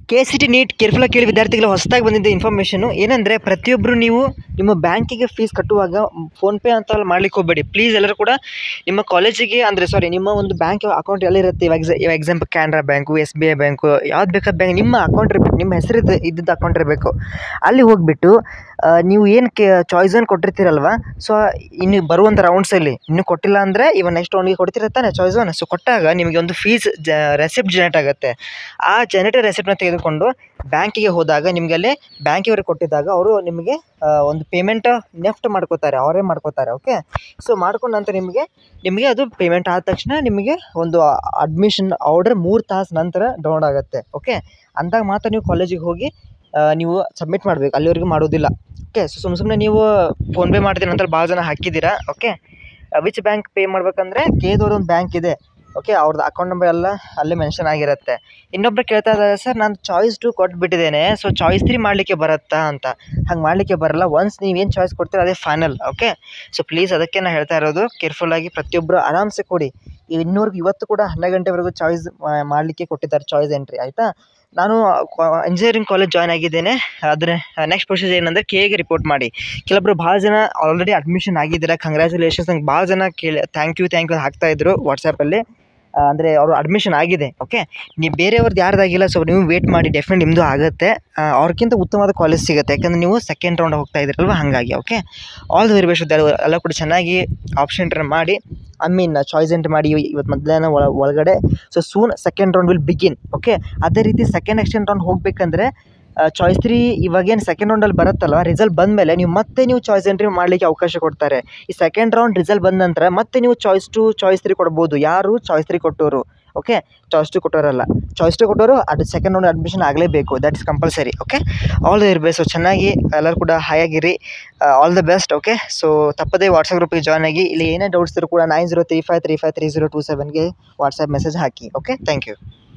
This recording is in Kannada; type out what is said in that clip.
ಕೆ ಸಿ ಟಿ ನೀಟ್ ಕೇರ್ಫುಲ್ಲಾಗಿ ಕೇಳಿ ವಿದ್ಯಾರ್ಥಿಗಳು ಹೊಸದಾಗಿ ಬಂದಿದ್ದ ಇನ್ಫಾರ್ಮೇಷನು ಏನಂದರೆ ಪ್ರತಿಯೊಬ್ಬರು ನೀವು ನಿಮ್ಮ ಬ್ಯಾಂಕಿಗೆ ಫೀಸ್ ಕಟ್ಟುವಾಗ ಫೋನ್ಪೇ ಅಂತ ಮಾಡ್ಲಿಕ್ಕೆ ಹೋಗಬೇಡಿ ಪ್ಲೀಸ್ ಎಲ್ಲರೂ ಕೂಡ ನಿಮ್ಮ ಕಾಲೇಜಿಗೆ ಅಂದರೆ ಸಾರಿ ನಿಮ್ಮ ಒಂದು ಬ್ಯಾಂಕ್ ಅಕೌಂಟ್ ಎಲ್ಲಿರುತ್ತೆ ಇವಾಗ ಎಕ್ಸಾ ಇವಾಗ example Canara bank S B I bank ಯಾವ್ದು ಬೇಕಾದ ಬ್ಯಾಂಕ್ ನಿಮ್ಮ ಅಕೌಂಟ್ ಇರಬೇಕು ನಿಮ್ಮ ಹೆಸರಿದ್ದು ಇದ್ದಿದ್ದು ಅಕೌಂಟ್ ಇರಬೇಕು ಅಲ್ಲಿ ಹೋಗಿಬಿಟ್ಟು ನೀವು ಏನು ಕೆ ಚಾಯ್ಸನ್ನು ಕೊಟ್ಟಿರ್ತೀರಲ್ವ ಸೊ ಇನ್ನು ಬರುವಂಥ ರೌಂಡ್ಸಲ್ಲಿ ಇನ್ನೂ ಕೊಟ್ಟಿಲ್ಲ ಅಂದರೆ ಇವಾಗ ನೆಕ್ಸ್ಟ್ ರೌಂಡಿಗೆ ಕೊಡ್ತೀರ ತಾನೆ ಚಾಯ್ಸನ್ನು ಸೊ ಕೊಟ್ಟಾಗ ನಿಮಗೆ ಒಂದು ಫೀಸ್ ಜ ರೆಸಿಪ್ಟ್ ಜನರೇಟ್ ಆಗುತ್ತೆ ಆ ಜನರೇಟೆಡ್ ರೆಸಿಪ್ಟನ್ನ ತೆಗೆದುಕೊಂಡು ಬ್ಯಾಂಕಿಗೆ ಹೋದಾಗ ನಿಮಗೆ ಅಲ್ಲಿ ಬ್ಯಾಂಕಿಗೆ ಕೊಟ್ಟಿದ್ದಾಗ ಅವರು ನಿಮಗೆ ಆ, ಒಂದು ಪೇಮೆಂಟ್ ನೆಫ್ಟ್ ಮಾಡ್ಕೋತಾರೆ ಅವರೇ ಮಾಡ್ಕೋತಾರೆ ಓಕೆ ಸೊ ಮಾಡ್ಕೊಂಡ ನಂತರ ನಿಮಗೆ ನಿಮಗೆ ಅದು ಪೇಮೆಂಟ್ ಆದ ತಕ್ಷಣ ನಿಮಗೆ ಒಂದು ಅಡ್ಮಿಷನ್ ಆರ್ಡರ್ ಮೂರು ತಾಸು ನಂತರ ಡೌನ್ಲೋಡ್ ಆಗುತ್ತೆ ಓಕೆ ಅಂದಾಗ ಮಾತ್ರ ನೀವು ಕಾಲೇಜಿಗೆ ಹೋಗಿ ಆ, ನೀವು ಸಬ್ಮಿಟ್ ಮಾಡಬೇಕು ಅಲ್ಲಿವರೆಗೂ ಮಾಡೋದಿಲ್ಲ ಓಕೆ ಸೊ ಸುಮ್ಮ ಸುಮ್ಮನೆ ನೀವು ಫೋನ್ಪೇ ಮಾಡ್ತೀನಿ ಅಂತ ಭಾಳ ಜನ ಹಾಕಿದ್ದೀರಾ ಓಕೆ ವಿಚ್ ಬ್ಯಾಂಕ್ ಪೇ ಮಾಡ್ಬೇಕಂದ್ರೆ ಕೇದವ್ರ ಒಂದು ಬ್ಯಾಂಕ್ ಇದೆ ಓಕೆ ಅವ್ರದ್ದು ಅಕೌಂಟ್ ನಂಬರ್ ಎಲ್ಲ ಅಲ್ಲೇ ಮೆನ್ಷನ್ ಆಗಿರುತ್ತೆ ಇನ್ನೊಬ್ರು ಕೇಳ್ತಾ ಇದ್ದಾರೆ ಸರ್ ನಾನು ಚಾಯ್ಸ್ ಟು ಕೊಟ್ಬಿಟ್ಟಿದ್ದೇನೆ ಸೊ ಚಾಯ್ಸ್ ತ್ರೀ ಮಾಡಲಿಕ್ಕೆ ಬರುತ್ತಾ ಅಂತ ಹಂಗೆ ಮಾಡಲಿಕ್ಕೆ ಬರಲ್ಲ ಒನ್ಸ್ ನೀವೇನು ಚಾಯ್ಸ್ ಕೊಡ್ತೀರ ಅದೇ ಫೈನಲ್ ಓಕೆ ಸೊ ಪ್ಲೀಸ್ ಅದಕ್ಕೆ ನಾನು ಹೇಳ್ತಾ ಇರೋದು ಕೇರ್ಫುಲ್ಲಾಗಿ ಪ್ರತಿಯೊಬ್ಬರು ಆರಾಮ್ಸೆ ಕೊಡಿ ಇನ್ನೂವರೆಗೂ ಇವತ್ತು ಕೂಡ ಹನ್ನೆರಡು ಗಂಟೆವರೆಗೂ ಚಾಯ್ಸ್ ಮಾಡಲಿಕ್ಕೆ ಕೊಟ್ಟಿದ್ದಾರೆ ಚಾಯ್ಸ್ ಎಂಟ್ರಿ ಆಯಿತಾ ನಾನು ಇಂಜಿನಿಯರಿಂಗ್ ಕಾಲೇಜ್ ಜಾಯ್ನ್ ಆಗಿದ್ದೇನೆ ಆದರೆ ನೆಕ್ಸ್ಟ್ ಪ್ರೊಸೀಜರ್ ಏನಂದರೆ ಕೆ ಎಗೆ ರಿಪೋರ್ಟ್ ಮಾಡಿ ಕೆಲವೊಬ್ರು ಭಾಳ ಜನ ಆಲ್ರೆಡಿ ಅಡ್ಮಿಷನ್ ಆಗಿದ್ದೀರಾ ಕಂಗ್ರ್ಯಾಚುಲೇಷನ್ಸ್ ನಂಗೆ ಭಾಳ ಜನ ಕೇಳಿ ಥ್ಯಾಂಕ್ ಯು ಥ್ಯಾಂಕ್ ಯು ಹಾಕ್ತಾಯಿದ್ರು ವಾಟ್ಸಪ್ಪಲ್ಲಿ ಅಂದರೆ ಅವರು ಅಡ್ಮಿಷನ್ ಆಗಿದೆ ಓಕೆ ನೀವು ಬೇರೆಯವ್ರದ್ದು ಯಾರ್ದಾಗಿಲ್ಲ ಸೊ ನೀವು ವೇಟ್ ಮಾಡಿ ಡೆಫಿನೆಟ್ ನಿಮ್ಮದು ಆಗುತ್ತೆ ಆ, ಅವ್ರಿಗಿಂತ ಉತ್ತಮವಾದ ಕಾಲೇಜ್ ಸಿಗುತ್ತೆ ಯಾಕಂದರೆ ನೀವು ಸೆಕೆಂಡ್ ರೌಂಡ್ ಹೋಗ್ತಾ ಇದ್ದೀರಲ್ವ ಹಾಗಾಗಿ okay all the very best ಎಲ್ಲ ಕೂಡ ಚೆನ್ನಾಗಿ ಆಪ್ಷನ್ ಎಂಟ್ರ್ ಮಾಡಿ ಐ ಮೀನ್ ಚಾಯ್ಸ್ ಎಂಟ್ರ್ ಮಾಡಿ ಇವತ್ತು ಮಧ್ಯಾಹ್ನ ಒಳ ಒಳಗಡೆ so soon second round will begin okay ಅದೇ ರೀತಿ ಸೆಕೆಂಡ್ ಎಕ್ಸ್ಟೆಂಡ್ ರೌಂಡ್ ಹೋಗಬೇಕಂದ್ರೆ ಚಾಯ್ಸ್ ತ್ರೀ ಇವಾಗೇನು ಸೆಕೆಂಡ್ ರೌಂಡಲ್ಲಿ ಬರುತ್ತಲ್ಲ ರಿಸಲ್ಟ್ ಬಂದಮೇಲೆ ನೀವು ಮತ್ತೆ ನೀವು ಚಾಯ್ಸ್ ಎಂಟ್ರಿ ಮಾಡಲಿಕ್ಕೆ ಅವಕಾಶ ಕೊಡ್ತಾರೆ ಈ ಸೆಕೆಂಡ್ ರೌಂಡ್ ರಿಸಲ್ಟ್ ಬಂದ ನಂತರ ಮತ್ತೆ ನೀವು ಚಾಯ್ಸ್ ಟು ಚಾಯ್ಸ್ ತ್ರೀ ಕೊಡ್ಬೋದು ಯಾರು ಚಾಯ್ಸ್ ತ್ರೀ ಕೊಟ್ಟವರು ಓಕೆ ಚಾಯ್ಸ್ ಟು ಕೊಟ್ಟವರಲ್ಲ ಚಾಯ್ಸ್ ಟು ಕೊಟ್ಟವರು ಅದು ಸೆಕೆಂಡ್ ರೌಂಡ್ ಅಡ್ಮಿಷನ್ ಆಗಲೇಬೇಕು that is compulsory okay all the ಇರಬೇಕು ಸೊ ಚೆನ್ನಾಗಿ ಎಲ್ಲರೂ ಕೂಡ ಹಾಯಾಗಿರಿ all the best okay so ತಪ್ಪದೇ ವಾಟ್ಸಪ್ ಗ್ರೂಪಿಗೆ ಜಾಯ್ನ್ ಆಗಿ ಇಲ್ಲಿ ಏನೇ ಡೌಟ್ಸ್ ಇದ್ರು ಕೂಡ nine zero three five three five three zero two ಸೆವೆನ್ಗೆ ವಾಟ್ಸಪ್ ಮೆಸೇಜ್ ಹಾಕಿ ಓಕೆ ಥ್ಯಾಂಕ್ ಯು